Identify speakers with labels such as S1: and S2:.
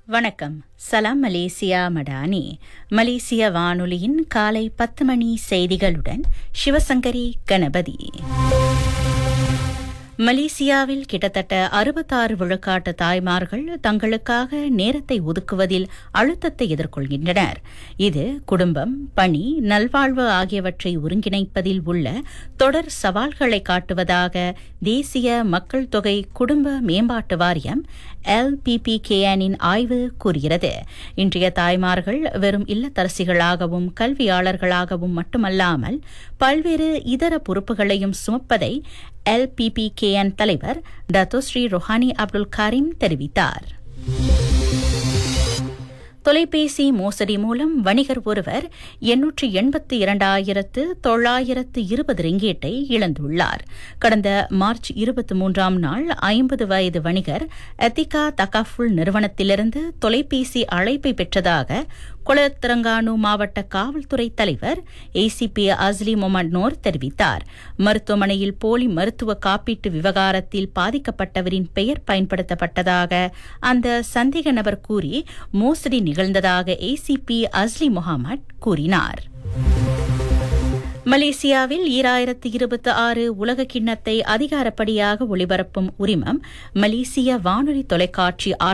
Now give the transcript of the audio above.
S1: வணக்கம் சலாம் மலேசியா மடானி மலேசிய வானொலியின் காலை பத்து மணி செய்திகளுடன் சிவசங்கரி கணபதி மலேசியாவில் கிட்டத்தட்ட அறுபத்தாறு விழுக்காட்டு தாய்மார்கள் தங்களுக்காக நேரத்தை ஒதுக்குவதில் அழுத்தத்தை எதிர்கொள்கின்றனர் இது குடும்பம் பணி நல்வாழ்வு ஆகியவற்றை ஒருங்கிணைப்பதில் உள்ள தொடர் சவால்களை காட்டுவதாக தேசிய மக்கள் தொகை குடும்ப மேம்பாட்டு வாரியம் எல்பிபிகேஎனின் ஆய்வு கூறுகிறது இன்றைய தாய்மார்கள் வெறும் இல்லத்தரசிகளாகவும் கல்வியாளர்களாகவும் மட்டுமல்லாமல் பல்வேறு இதர பொறுப்புகளையும் சுமப்பதை எல்பிபிகேஎன் தலைவர் Dato Sri Rohani Abdul Karim தெரிவித்தார் தொலைபேசி மோசடி மூலம் வணிகர் ஒருவர் எண்ணூற்றி எண்பத்தி இரண்டாயிரத்து தொள்ளாயிரத்து இருபது ரிங்கேட்டை இழந்துள்ளார் கடந்த மார்ச் இருபத்தி மூன்றாம் நாள் ஐம்பது வயது வணிகர் எத்திகா தகாஃபுல் நிறுவனத்திலிருந்து தொலைபேசி அழைப்பை பெற்றதாக குளத்திரங்கானு மாவட்ட காவல்துறை தலைவர் ஏசிபி அஸ்லி மொமட் நோர் தெரிவித்தார் மருத்துவமனையில் போலி மருத்துவ காப்பீட்டு விவகாரத்தில் பாதிக்கப்பட்டவரின் பெயர் பயன்படுத்தப்பட்டதாக அந்த சந்தேக நபர் கூறி மோசடி நிகழ்ந்ததாக ஏசிபி அஸ்லி முகமட் கூறினார் மலேசியாவில் ஈராயிரத்து இருபத்தி ஆறு உலக கிண்ணத்தை அதிகாரப்படியாக ஒளிபரப்பும் உரிமம் மலேசிய வானொலி தொலைக்காட்சி